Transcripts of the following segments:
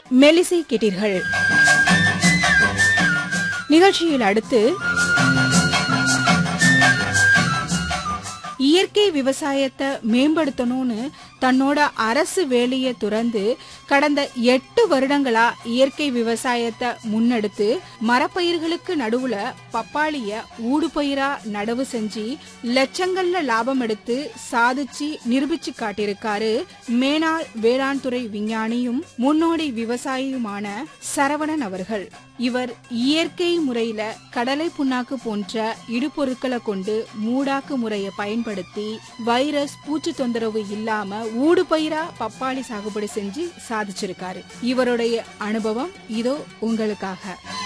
மெலிசை கேட்டீர்கள் நிகழ்ச்சியில் அடுத்து இயற்கை விவசாயத்தை மேம்படுத்தணும்னு தன்னோட அரசு வேலையை துறந்து கடந்த எட்டு வருடங்களா இயற்கை விவசாயத்தை முன்னெடுத்து மரப்பயிர்களுக்கு நடுவுல பப்பாளிய ஊடுபயிரா நடவு செஞ்சு லட்சங்கள்ல லாபம் எடுத்து சாதிச்சு நிரூபிச்சு காட்டியிருக்காரு மேனாள் வேளாண் துறை விஞ்ஞானியும் முன்னோடி விவசாயியுமான சரவணன் அவர்கள் இவர் இயற்கை முறையில கடலை புண்ணாக்கு போன்ற இடுபொருட்களை கொண்டு மூடாக்கு முறையை பயன்படுத்தி வைரஸ் பூச்சி தொந்தரவு இல்லாம ஊடுபயிரா பப்பாளி சாகுபடி செஞ்சு சாதிச்சிருக்காரு இவருடைய அனுபவம் இதோ உங்களுக்காக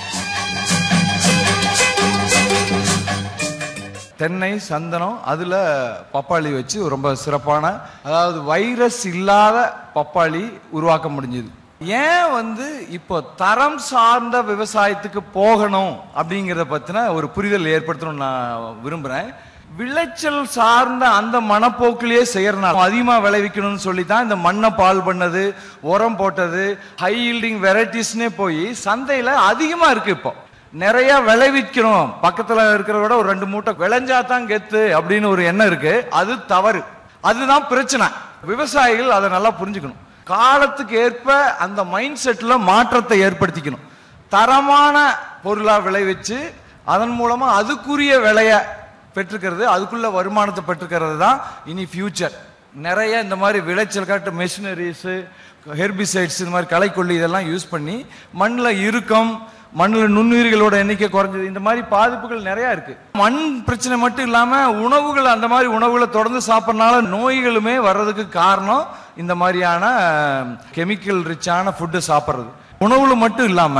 தென்னை சந்தனம் அதுல பப்பாளி வச்சு ரொம்ப சிறப்பான அதாவது வைரஸ் இல்லாத பப்பாளி உருவாக்க முடிஞ்சது ஏன் வந்து இப்போ தரம் சார்ந்த விவசாயத்துக்கு போகணும் அப்படிங்கறத பத்தின ஒரு புரிதல் ஏற்படுத்தணும்னு நான் விரும்புறேன் விளைச்சல் சார்ந்த அந்த மனப்போக்கிலேயே செய்யறனால அதிகமா விளைவிக்கணும்னு சொல்லி தான் இந்த மண்ணை பால் பண்ணது உரம் போட்டது ஹை ஈல்டிங் வெரைட்டிஸ்னே போய் சந்தையில அதிகமா இருக்கு இப்போ நிறைய விளைவிக்கணும் பக்கத்துல இருக்கிறத விட ஒரு ரெண்டு மூட்டை விளைஞ்சா தான் கெத்து அப்படின்னு ஒரு எண்ணம் இருக்கு அது தவறு அதுதான் பிரச்சனை விவசாயிகள் அதை நல்லா புரிஞ்சுக்கணும் காலத்துக்கு ஏற்ப அந்த மைண்ட் செட்ல மாற்றத்தை ஏற்படுத்திக்கணும் தரமான பொருளா விளைவிச்சு அதன் மூலமா அதுக்குரிய விலைய பெற்றுக்கிறது அதுக்குள்ள வருமானத்தை பெற்றுக்கிறது தான் இனி ஃபியூச்சர் நிறைய இந்த மாதிரி விளைச்சல் காட்டு மெஷினரிஸ் ஹெர்பிசைட்ஸ் இந்த மாதிரி களைக்கொல்லி இதெல்லாம் யூஸ் பண்ணி மண்ணில் இறுக்கம் மண்ணில் நுண்ணுயிர்களோட எண்ணிக்கை குறைஞ்சது இந்த மாதிரி பாதிப்புகள் நிறைய இருக்கு மண் பிரச்சனை மட்டும் இல்லாம உணவுகள் அந்த மாதிரி உணவுகளை தொடர்ந்து சாப்பிட்றனால நோய்களுமே வர்றதுக்கு காரணம் இந்த மாதிரியான கெமிக்கல் ரிச்சான ஃபுட்டு சாப்பிட்றது உணவுல மட்டும் இல்லாம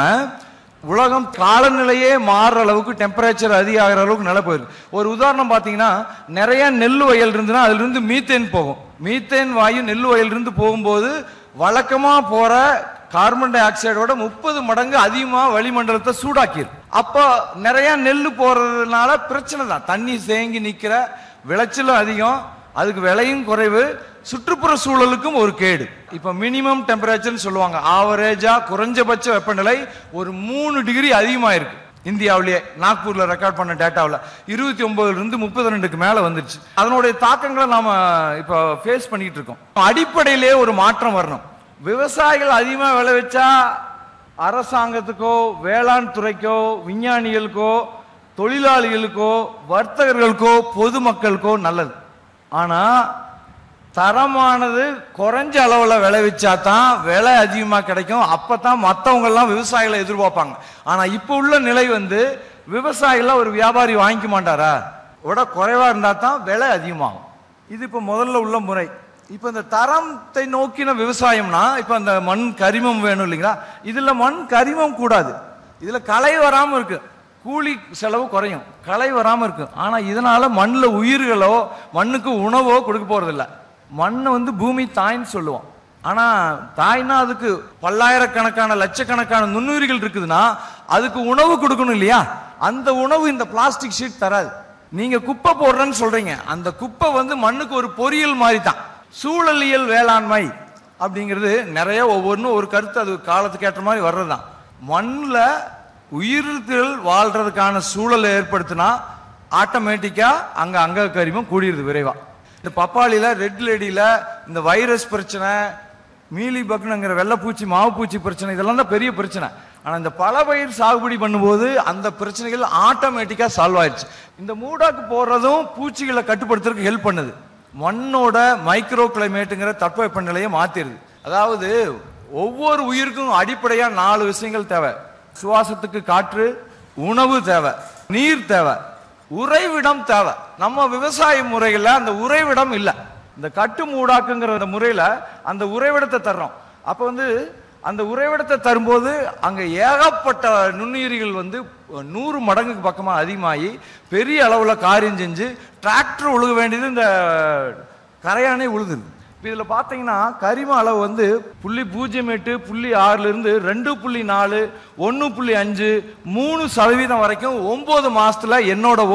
உலகம் காலநிலையே மாறுற அளவுக்கு டெம்பரேச்சர் அதிகாகிற அளவுக்கு நிலை போயிருக்கு ஒரு உதாரணம் பார்த்தீங்கன்னா நிறைய நெல் வயல் இருந்துன்னா அதுல இருந்து மீத்தேன் போகும் மீத்தேன் வாயு நெல் வயல் இருந்து போகும்போது வழக்கமா போற கார்பன் டை ஆக்சைடோட முப்பது மடங்கு அதிகமா வளிமண்டலத்தை சூடாக்கிடும் அப்போ நிறைய நெல் போறதுனால பிரச்சனை தான் தண்ணி தேங்கி நிக்கிற விளைச்சலும் அதிகம் அதுக்கு விலையும் குறைவு சுற்றுப்புற சூழலுக்கும் ஒரு கேடு இப்ப மினிமம் டெம்பரேச்சர்னு சொல்லுவாங்க ஆவரேஜா குறைஞ்சபட்ச வெப்பநிலை ஒரு மூணு டிகிரி அதிகமா இருக்கு இந்தியாவிலேயே நாக்பூர்ல ரெக்கார்ட் பண்ண டேட்டாவில் இருபத்தி ஒன்பதுல இருந்து முப்பத்தி ரெண்டுக்கு மேல வந்துருச்சு அதனுடைய தாக்கங்களை நாம இப்ப ஃபேஸ் பண்ணிட்டு இருக்கோம் அடிப்படையிலே ஒரு மாற்றம் வரணும் விவசாயிகள் அதிகமா விளைவிச்சா அரசாங்கத்துக்கோ வேளாண் துறைக்கோ விஞ்ஞானிகளுக்கோ தொழிலாளிகளுக்கோ வர்த்தகர்களுக்கோ பொதுமக்களுக்கோ நல்லது ஆனா தரமானது குறைஞ்ச அளவுல விளைவிச்சா தான் விலை அதிகமா கிடைக்கும் அப்பதான் மத்தவங்க எல்லாம் விவசாயிகளை எதிர்பார்ப்பாங்க ஆனா இப்ப உள்ள நிலை வந்து விவசாயிகள் ஒரு வியாபாரி வாங்கிக்க மாட்டாரா விட குறைவா இருந்தா தான் விலை அதிகமாகும் இது இப்ப முதல்ல உள்ள முறை இப்ப இந்த தரத்தை நோக்கின விவசாயம்னா இப்ப அந்த மண் கரிமம் வேணும் இல்லைங்களா இதுல மண் கரிமம் கூடாது இதுல களை வராம இருக்கு கூலி செலவு குறையும் களை வராம இருக்கு ஆனா இதனால மண்ணுல உயிர்களோ மண்ணுக்கு உணவோ கொடுக்க போறது இல்ல மண்ணை வந்து பூமி தாய்ன்னு சொல்லுவோம் ஆனா தாய்னா அதுக்கு பல்லாயிரக்கணக்கான லட்சக்கணக்கான நுண்ணுயிர்கள் இருக்குதுன்னா அதுக்கு உணவு கொடுக்கணும் இல்லையா அந்த உணவு இந்த பிளாஸ்டிக் ஷீட் தராது நீங்க குப்பை போடுறேன்னு சொல்றீங்க அந்த குப்பை வந்து மண்ணுக்கு ஒரு பொறியியல் மாதிரி தான் சூழலியல் வேளாண்மை அப்படிங்கிறது நிறைய ஒவ்வொன்றும் ஒரு கருத்து அது காலத்துக்கு ஏற்ற மாதிரி வர்றதுதான் மண்ணில் உயிர்கள் வாழ்றதுக்கான சூழலை ஏற்படுத்தினா ஆட்டோமேட்டிக்கா அங்க அங்க கரிமம் கூடிடுது விரைவா இந்த பப்பாளியில ரெட் லேடியில இந்த வைரஸ் பிரச்சனை மீலி பக்னுங்கிற வெள்ளைப்பூச்சி மாவுப்பூச்சி பிரச்சனை இதெல்லாம் தான் பெரிய பிரச்சனை ஆனா இந்த பல பயிர் சாகுபடி பண்ணும்போது அந்த பிரச்சனைகள் ஆட்டோமேட்டிக்கா சால்வ் ஆயிடுச்சு இந்த மூடாக்கு போடுறதும் பூச்சிகளை கட்டுப்படுத்துறதுக்கு ஹெல்ப் பண்ணுது மண்ணோட மைக்ரோ கிளைமேட்டுங்கிற தட்பவெப்பநிலையை மாத்திருது அதாவது ஒவ்வொரு உயிருக்கும் அடிப்படையா நாலு விஷயங்கள் தேவை சுவாசத்துக்கு காற்று உணவு தேவை நீர் தேவை உறைவிடம் தேவை நம்ம விவசாய முறைகள்ல அந்த உறைவிடம் இல்லை இந்த கட்டு மூடாக்குங்கிற அந்த முறையில அந்த உறைவிடத்தை தர்றோம் அப்ப வந்து அந்த உறைவிடத்தை தரும்போது அங்க ஏகப்பட்ட நுண்ணுயிரிகள் வந்து நூறு மடங்குக்கு பக்கமா அதிகமாகி பெரிய அளவுல காரியம் செஞ்சு டிராக்டர் உழுக வேண்டியது இந்த கரையானே உழுதுது இப்ப இதுல பாத்தீங்கன்னா கரிம அளவு வந்து புள்ளி பூஜ்ஜியம் எட்டு புள்ளி ஆறுல இருந்து ரெண்டு புள்ளி நாலு ஒன்னு புள்ளி அஞ்சு மூணு சதவீதம் வரைக்கும் ஒன்பது மாசத்துல என்னோட